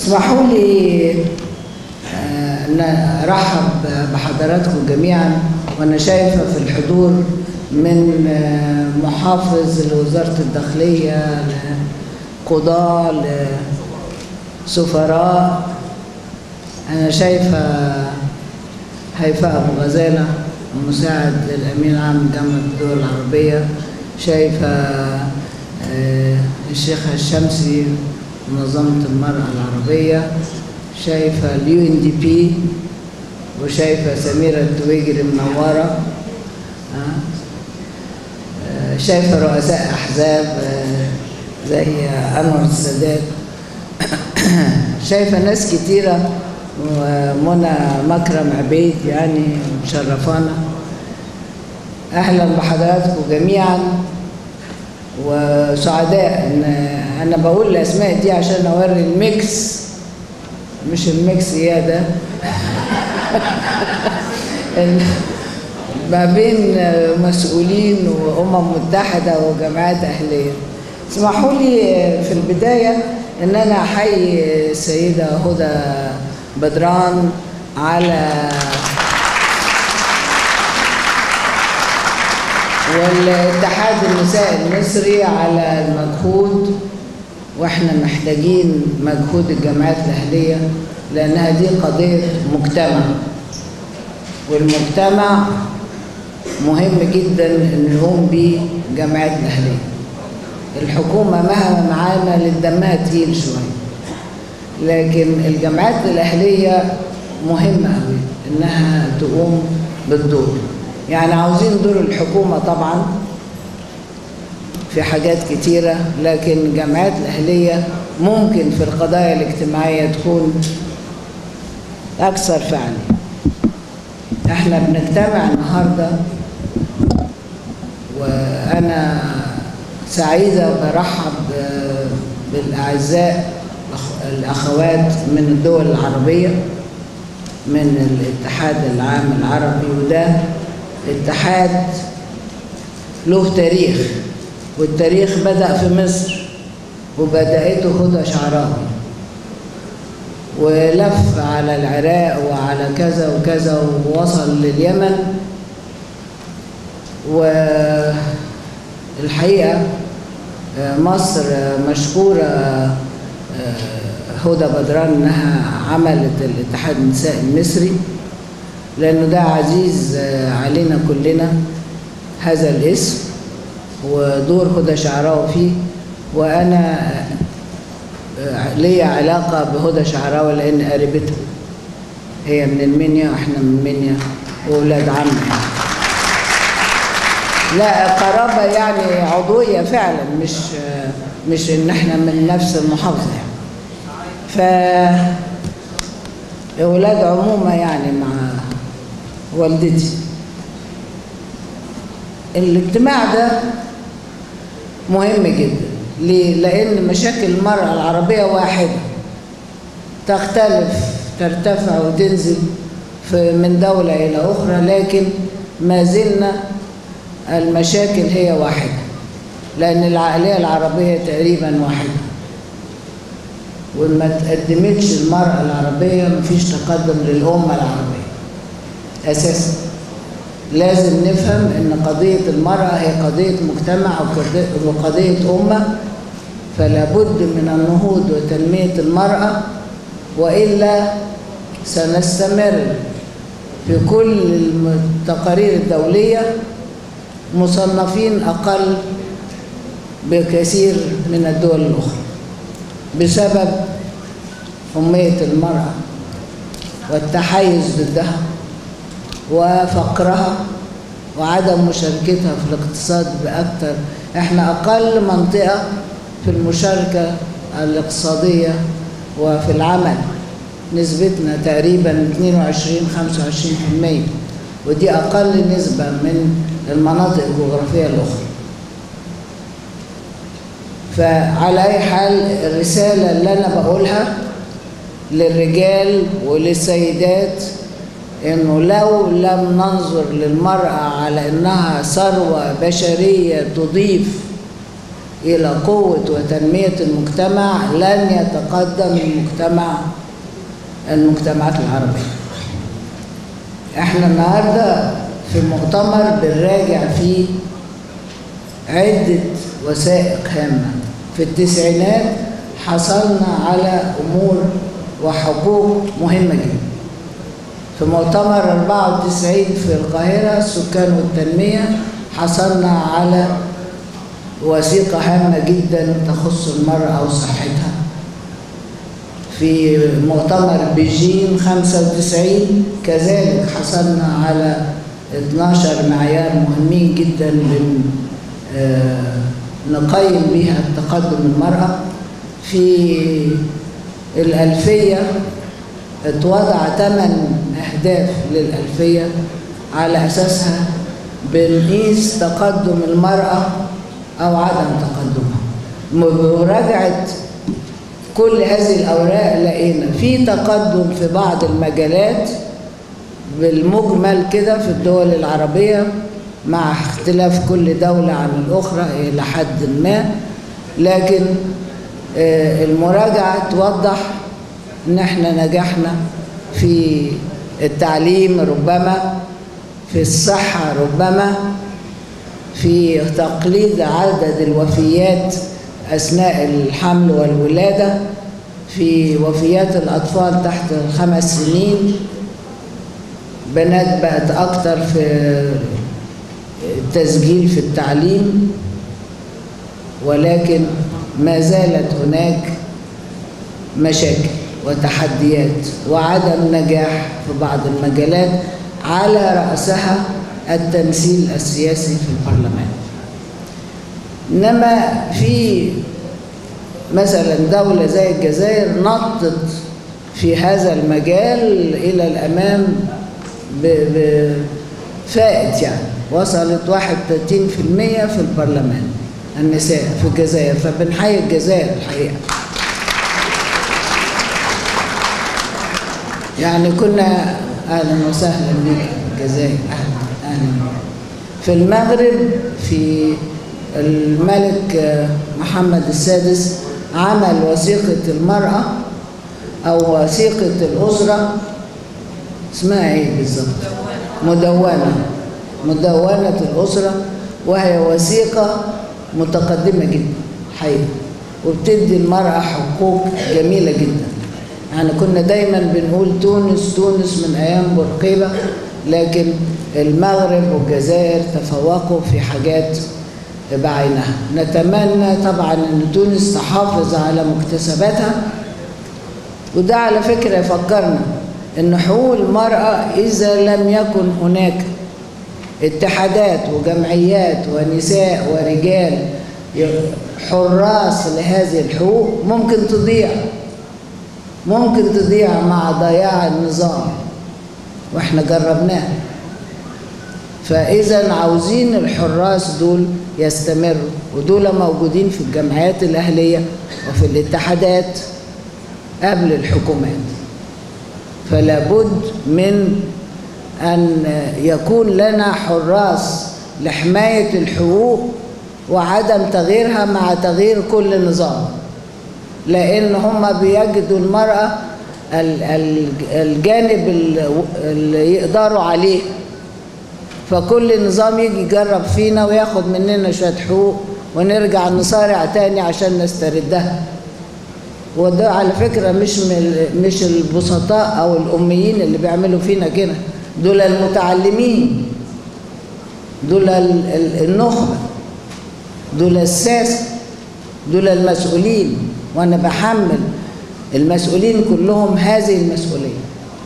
اسمحوا لي آه، أن أرحب بحضراتكم جميعا وأنا شايفة في الحضور من آه، محافظ لوزارة الداخلية لقضاة لسفراء أنا شايفة هيفاء أبو غزالة مساعد للأمين العام لجامعة الدول العربية شايفة آه، الشيخ الشمسي منظمة المرأة العربية شايفة اليو ان دي بي وشايفة سميرة التويجري منورة آه، آه، شايفة رؤساء أحزاب آه، زي أنور السادات شايفة ناس كتيرة ومنى مكرم عبيد يعني مشرفانا أهلا بحضراتكم جميعا وسعداء ان انا بقول الاسماء دي عشان اوري الميكس مش الميكس يا ده ال- ما بين مسؤولين وامم متحده وجمعيات اهليه اسمحوا لي في البدايه ان انا احيي السيده هدى بدران على والاتحاد النساء المصري على المجهود واحنا محتاجين مجهود الجامعات الاهليه لانها دي قضيه مجتمع والمجتمع مهم جدا ان يقوم بيه الجامعات الاهليه الحكومه مهما معانا للدمها تقيل شويه لكن الجامعات الاهليه مهمه قوي انها تقوم بالدور يعني عاوزين دور الحكومة طبعا في حاجات كتيرة لكن الجامعات الأهلية ممكن في القضايا الاجتماعية تكون أكثر فعلا احنا بنجتمع النهاردة وأنا سعيدة وبرحب بالأعزاء الأخوات من الدول العربية من الاتحاد العام العربي وده اتحاد له تاريخ والتاريخ بدأ في مصر وبدأته هدى شعراوي ولف على العراق وعلى كذا وكذا ووصل لليمن والحقيقة مصر مشكورة هدى بدران انها عملت الاتحاد النسائي المصري لأنه ده عزيز علينا كلنا هذا الاسم ودور هدى شعراوي فيه وأنا لي علاقة بهدى شعراوي لأن قريبتها هي من المنيا وإحنا من المنيا وأولاد عم لا قرابة يعني عضوية فعلا مش مش إن إحنا من نفس المحافظة يعني ف أولاد عمومة يعني مع والدتي الاجتماع ده مهم جدا ليه؟ لأن مشاكل المرأة العربية واحدة تختلف ترتفع وتنزل في من دولة إلى أخرى لكن ما زلنا المشاكل هي واحدة لأن العقلية العربية تقريبا واحدة وما تقدمتش المرأة العربية مفيش تقدم للأمة العربية أساسا لازم نفهم أن قضية المرأة هي قضية مجتمع وقضية أمة فلا بد من النهوض وتنمية المرأة وإلا سنستمر في كل التقارير الدولية مصنفين أقل بكثير من الدول الأخرى بسبب أمية المرأة والتحيز ضدها وفقرها وعدم مشاركتها في الاقتصاد بأكثر احنا أقل منطقة في المشاركة الاقتصادية وفي العمل نسبتنا تقريبا 22-25% ودي أقل نسبة من المناطق الجغرافية الأخرى فعلى أي حال الرسالة اللي أنا بقولها للرجال وللسيدات إنه لو لم ننظر للمرأة على إنها ثروة بشرية تضيف إلى قوة وتنمية المجتمع لن يتقدم المجتمع المجتمعات العربية احنا النهاردة في المؤتمر بنراجع فيه عدة وثائق هامة في التسعينات حصلنا على أمور وحقوق مهمة جدا في مؤتمر 94 في القاهرة السكان والتنمية حصلنا على وثيقة هامة جدا تخص المرأة وصحتها في مؤتمر بيجين 95 كذلك حصلنا على 12 معيار مهمين جدا بن نقيم بها تقدم المرأة في الألفية اتوضع ثمان أهداف للألفية على أساسها بنقيس تقدم المرأة أو عدم تقدمها بمراجعة كل هذه الأوراق لقينا في تقدم في بعض المجالات بالمجمل كده في الدول العربية مع اختلاف كل دولة عن الأخرى إلى حد ما لكن المراجعة توضح إن احنا نجحنا في التعليم ربما في الصحة ربما في تقليد عدد الوفيات أثناء الحمل والولادة في وفيات الأطفال تحت الخمس سنين بنات بقت أكتر في التسجيل في التعليم ولكن ما زالت هناك مشاكل وتحديات وعدم نجاح في بعض المجالات على رأسها التمثيل السياسي في البرلمان إنما في مثلا دولة زي الجزائر نطت في هذا المجال إلى الأمام بفائت يعني وصلت 31% في البرلمان النساء في الجزائر فبنحيي الجزائر الحقيقة يعني كنا أهلا وسهلا بك الجزائر أهلا أهلا في المغرب في الملك محمد السادس عمل وثيقة المرأة أو وثيقة الأسرة اسمها إيه بالظبط؟ مدونة مدونة الأسرة وهي وثيقة متقدمة جدا حقيقة وبتدي المرأة حقوق جميلة جدا يعني كنا دايما بنقول تونس تونس من أيام بورقيبة لكن المغرب والجزائر تفوقوا في حاجات بعينها نتمنى طبعا أن تونس تحافظ على مكتسباتها وده على فكرة يفكرنا أن حقوق المرأة إذا لم يكن هناك اتحادات وجمعيات ونساء ورجال حراس لهذه الحقوق ممكن تضيع ممكن تضيع مع ضياع النظام واحنا جربناه فاذا عاوزين الحراس دول يستمروا ودول موجودين في الجمعيات الاهليه وفي الاتحادات قبل الحكومات فلا بد من ان يكون لنا حراس لحمايه الحقوق وعدم تغييرها مع تغيير كل نظام لان هم بيجدوا المراه الجانب اللي يقدروا عليه فكل نظام يجي يجرب فينا وياخد مننا شويه حقوق ونرجع نصارع تاني عشان نستردها وده على فكره مش مش البسطاء او الاميين اللي بيعملوا فينا كده دول المتعلمين دول النخبه دول الساسه دول المسؤولين وانا بحمل المسؤولين كلهم هذه المسؤوليه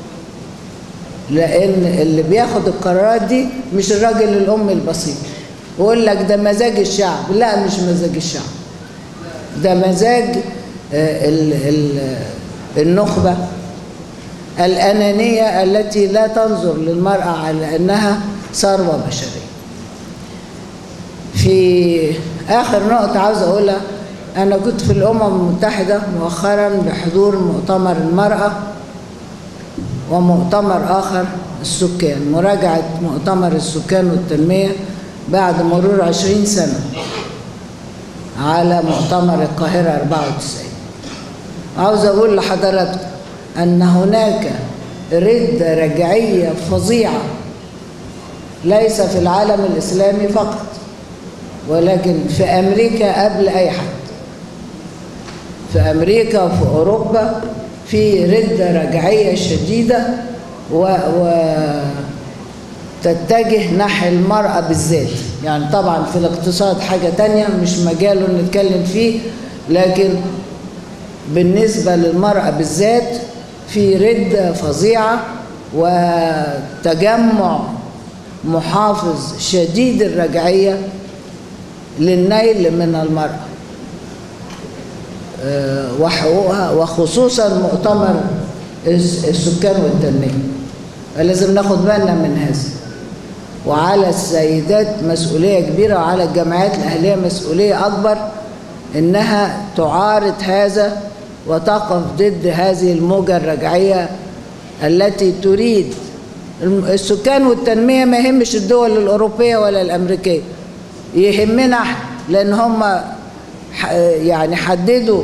لان اللي بياخد القرارات دي مش الراجل الام البسيط يقول لك ده مزاج الشعب لا مش مزاج الشعب ده مزاج ال ال النخبه الانانيه التي لا تنظر للمراه على انها ثروه بشريه في اخر نقطه عاوز اقولها أنا كنت في الأمم المتحدة مؤخرا بحضور مؤتمر المرأة ومؤتمر آخر السكان مراجعة مؤتمر السكان والتنمية بعد مرور عشرين سنة على مؤتمر القاهرة 94 عاوز أقول لحضراتكم أن هناك ردة رجعية فظيعة ليس في العالم الإسلامي فقط ولكن في أمريكا قبل أي حد في أمريكا وفي أوروبا في ردة رجعية شديدة و, و تتجه نحو المرأة بالذات يعني طبعا في الاقتصاد حاجة تانية مش مجاله نتكلم فيه لكن بالنسبة للمرأة بالذات في ردة فظيعة وتجمع محافظ شديد الرجعية للنيل من المرأة وحقوقها وخصوصا مؤتمر السكان والتنمية فلازم ناخد بالنا من هذا وعلى السيدات مسؤولية كبيرة وعلى الجمعيات الأهلية مسؤولية أكبر إنها تعارض هذا وتقف ضد هذه الموجة الرجعية التي تريد السكان والتنمية ما يهمش الدول الأوروبية ولا الأمريكية يهمنا احنا لأن هم يعني حددوا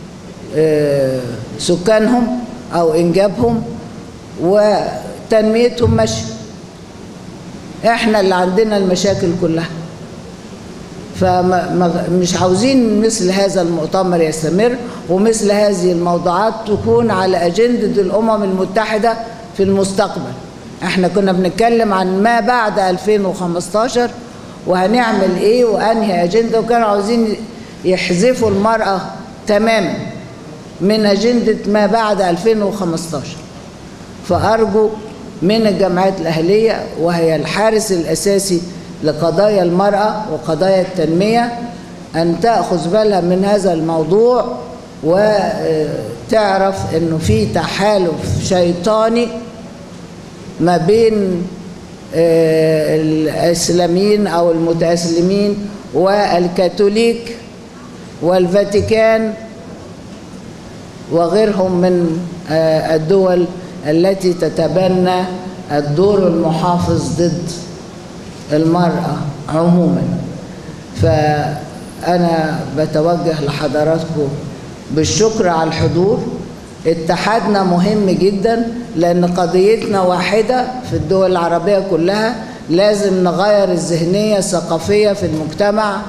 سكانهم أو إنجابهم وتنميتهم ماشيه احنا اللي عندنا المشاكل كلها فمش عاوزين مثل هذا المؤتمر يستمر ومثل هذه الموضوعات تكون على أجندة الأمم المتحدة في المستقبل احنا كنا بنتكلم عن ما بعد 2015 وهنعمل ايه وانهي أجندة وكانوا عاوزين يحذفوا المرأة تماما من أجندة ما بعد 2015 فأرجو من الجامعات الأهلية وهي الحارس الأساسي لقضايا المرأة وقضايا التنمية أن تأخذ بالها من هذا الموضوع وتعرف أنه في تحالف شيطاني ما بين الإسلاميين أو المتأسلمين والكاثوليك والفاتيكان وغيرهم من الدول التي تتبنى الدور المحافظ ضد المرأة عموما فأنا بتوجه لحضراتكم بالشكر على الحضور اتحادنا مهم جدا لأن قضيتنا واحدة في الدول العربية كلها لازم نغير الذهنية الثقافية في المجتمع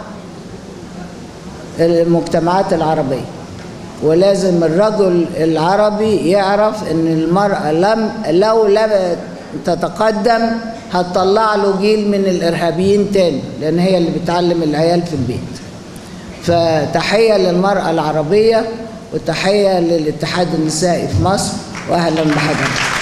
المجتمعات العربية ولازم الرجل العربي يعرف ان المرأة لم لو لم تتقدم هتطلع له جيل من الارهابيين تاني لان هي اللي بتعلم العيال في البيت فتحية للمرأة العربية وتحية للاتحاد النسائي في مصر واهلا بحضرتك